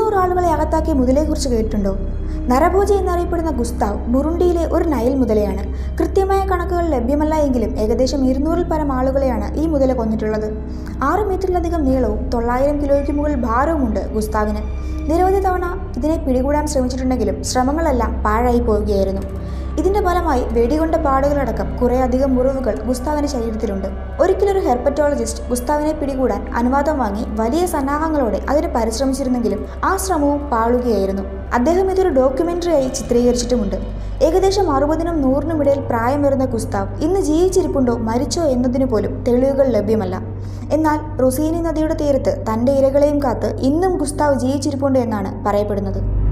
ഇരുന്നൂറ് ആളുകളെ അകത്താക്കിയ മുതലയെക്കുറിച്ച് കേട്ടിട്ടുണ്ടോ നരഭോജി എന്നറിയപ്പെടുന്ന ഗുസ്താവ് ബുറുണ്ടിയിലെ ഒരു നൈൽ മുതലയാണ് കൃത്യമായ കണക്കുകൾ ലഭ്യമല്ല എങ്കിലും ഏകദേശം ഇരുന്നൂറിൽ പരം ആളുകളെയാണ് ഈ മുതല കൊന്നിട്ടുള്ളത് ആറ് മീറ്ററിലധികം നീളവും തൊള്ളായിരം കിലോയ്ക്ക് മുകളിൽ ഭാരവുമുണ്ട് ഗുസ്താവിന് നിരവധി തവണ ഇതിനെ പിടികൂടാൻ ശ്രമിച്ചിട്ടുണ്ടെങ്കിലും ശ്രമങ്ങളെല്ലാം പാഴായി പോവുകയായിരുന്നു ഇതിന്റെ ഫലമായി വെടികൊണ്ട പാടുകളടക്കം കുറേയധികം മുറിവുകൾ ഗുസ്താവിന്റെ ശരീരത്തിലുണ്ട് ഒരിക്കലൊരു ഹെർപ്പറ്റോളജിസ്റ്റ് ഗുസ്താവിനെ പിടികൂടാൻ അനുവാദം വാങ്ങി വലിയ സന്നാഹങ്ങളോടെ അതിന് പരിശ്രമിച്ചിരുന്നെങ്കിലും ആ ശ്രമവും പാളുകയായിരുന്നു അദ്ദേഹം ഇതൊരു ഡോക്യുമെന്ററിയായി ചിത്രീകരിച്ചിട്ടുമുണ്ട് ഏകദേശം അറുപതിനും നൂറിനും ഇടയിൽ പ്രായം വരുന്ന ഗുസ്താവ് ഇന്ന് ജീവിച്ചിരിപ്പുണ്ടോ മരിച്ചോ എന്നതിന് പോലും തെളിവുകൾ ലഭ്യമല്ല എന്നാൽ റൊസീനി നദിയുടെ തീരത്ത് തന്റെ ഇരകളെയും കാത്ത് ഇന്നും ഗുസ്താവ് ജീവിച്ചിരിപ്പുണ്ട് എന്നാണ് പറയപ്പെടുന്നത്